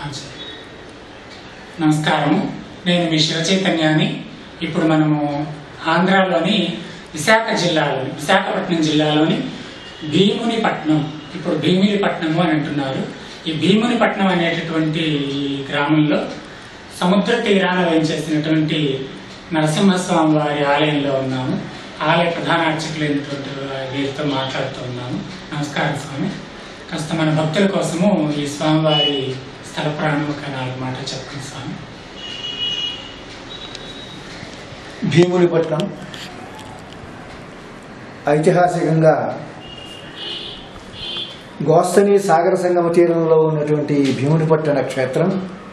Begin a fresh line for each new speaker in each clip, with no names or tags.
ఆచ- నమస్కారం నేను మీ శివ చైతన్యాన్ని ఇప్పుడు మనము ఆంధ్రాలోని విశాఖ జిల్లాలోని విశాఖపట్నం జిల్లాలోని భీమునిపట్నం ఇప్పుడు భీమిలిపట్నము అని అంటున్నారు ఈ భీమునిపట్నం అనేటటువంటి ఈ గ్రామంలో సముద్ర తీరాన వేయించేసినటువంటి నరసింహస్వామి వారి ఆలయంలో ఉన్నాము ఆలయ ప్రధాన అర్చకులైనటువంటి వీరితో మాట్లాడుతూ ఉన్నాము నమస్కారం స్వామి కాస్త మన భక్తుల కోసము ఈ స్వామివారి స్థల ప్రాణం ఒక నాలుగు మాటలు చెప్పుకుని స్వామి
భీమునిపట్నం ఐతిహాసికంగా గోస్తని సాగర సంగమ తీరంలో ఉన్నటువంటి ఈ భీమునిపట్టణ క్షేత్రం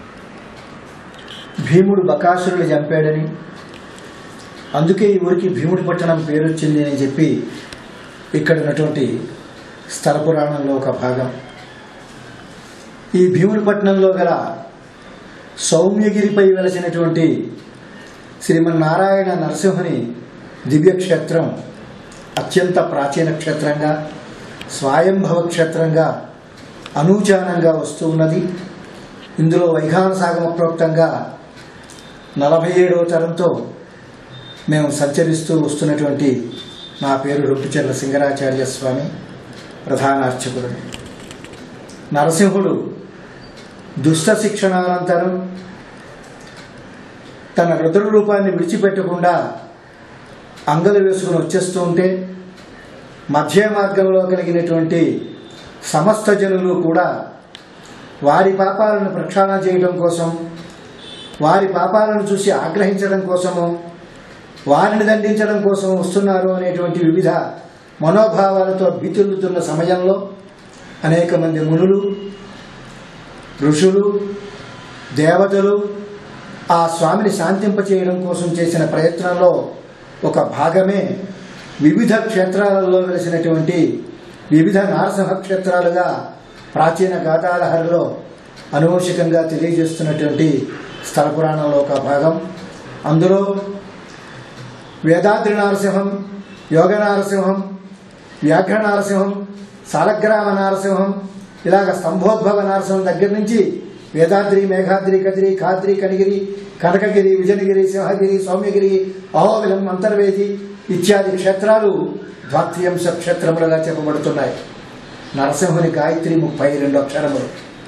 భీముడు బకాసురుడు చంపాడని అందుకే ఈ ఊరికి భీముడిపట్టణం పేరు వచ్చింది అని చెప్పి ఇక్కడ ఉన్నటువంటి స్థల పురాణంలో ఒక భాగం ఈ భీమునిపట్నంలో గల సౌమ్యగిరిపై వెలసినటువంటి శ్రీమన్నారాయణ నరసింహుని దివ్యక్షేత్రం అత్యంత ప్రాచీన క్షేత్రంగా స్వయంభవ క్షేత్రంగా అనూచానంగా వస్తూ ఉన్నది ఇందులో వైఖాన సాగమ ప్రోక్తంగా నలభై ఏడవ తరంతో మేము సంచరిస్తూ వస్తున్నటువంటి నా పేరు రొట్టుచెర్ల సింగరాచార్య స్వామి ప్రధాన అర్చకుడు నరసింహుడు దుష్ట శిక్షణానంతరం తన రుద్ర రూపాన్ని విడిచిపెట్టకుండా అంగలు వేసుకుని వచ్చేస్తూ ఉంటే మధ్య మార్గంలో కలిగినటువంటి సమస్త జనులు కూడా వారి పాపాలను ప్రక్షాళన చేయడం కోసం వారి పాపాలను చూసి ఆగ్రహించడం కోసము వారిని దండించడం కోసం వస్తున్నారు అనేటువంటి వివిధ మనోభావాలతో భీతిల్లుతున్న సమయంలో అనేక మంది మునులు ఋషులు దేవతలు ఆ స్వామిని శాంతింపచేయడం కోసం చేసిన ప్రయత్నంలో ఒక భాగమే వివిధ క్షేత్రాలలో వెలిసినటువంటి వివిధ నారసింహ క్షేత్రాలుగా ప్రాచీన గాథాలహరిలో అనువంశికంగా తెలియజేస్తున్నటువంటి స్థల పురాణంలో ఒక భాగం అందులో వేదాద్రి నారసింహం యోగ నారసింహం వ్యాఘ్ర నారసింహం సాలగ్రామ నారసింహం ఇలాగ స్తంభోద్భవ నారసింహం దగ్గర నుంచి వేదాద్రి మేఘాద్రి కదిరి ఖాద్రి కనిగిరి కనకగిరి విజయగిరి సింహగిరి సౌమ్యగిరి అహోబిలం అంతర్వేది ఇత్యాది క్షేత్రాలు ద్వాత్రియంశ క్షేత్రములుగా చెప్పబడుతున్నాయి నరసింహుని గాయత్రి ముప్పై రెండు అక్షరములు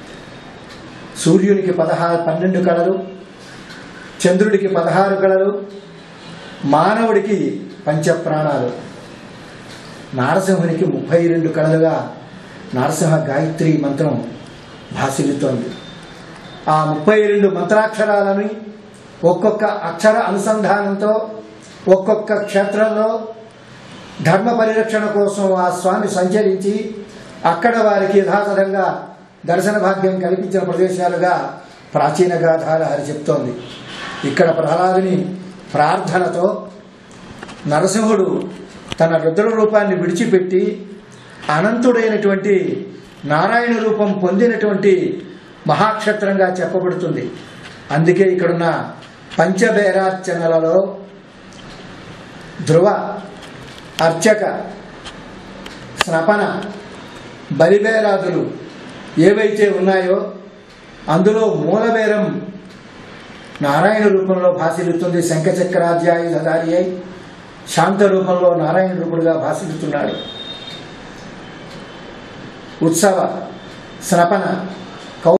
సూర్యునికి పదహారు పన్నెండు కళలు చంద్రుడికి పదహారు కళలు మానవుడికి పంచప్రాణాలు నారసింహునికి ముప్పై రెండు కళలుగా నారసింహ గాయత్రి మంత్రం భాసిల్లుతోంది ఆ ముప్పై రెండు మంత్రాక్షరాలని ఒక్కొక్క అక్షర అనుసంధానంతో ఒక్కొక్క క్షేత్రంలో ధర్మ పరిరక్షణ కోసం ఆ స్వామి సంచరించి అక్కడ వారికి యథాతథంగా దర్శన భాగ్యం కల్పించిన ప్రదేశాలుగా ప్రాచీన గాథాల హరి చెప్తోంది ఇక్కడ ప్రహ్లాదుని ప్రార్థనతో నరసింహుడు తన రుద్ర రూపాన్ని విడిచిపెట్టి అనంతుడైనటువంటి నారాయణ రూపం పొందినటువంటి మహాక్షేత్రంగా చెప్పబడుతుంది అందుకే ఇక్కడున్న పంచబేరార్చనలలో ధ్రువ అర్చక స్నపన బలిబేరాదులు ఏవైతే ఉన్నాయో అందులో మూలబేరం నారాయణ రూపంలో భాసిల్లుతుంది శంఖచక్రాధ్యాయుధారి అయి శాంత రూపంలో నారాయణ రూపుడుగా భాసిల్లుతున్నాడు ఉత్సవ స్నపన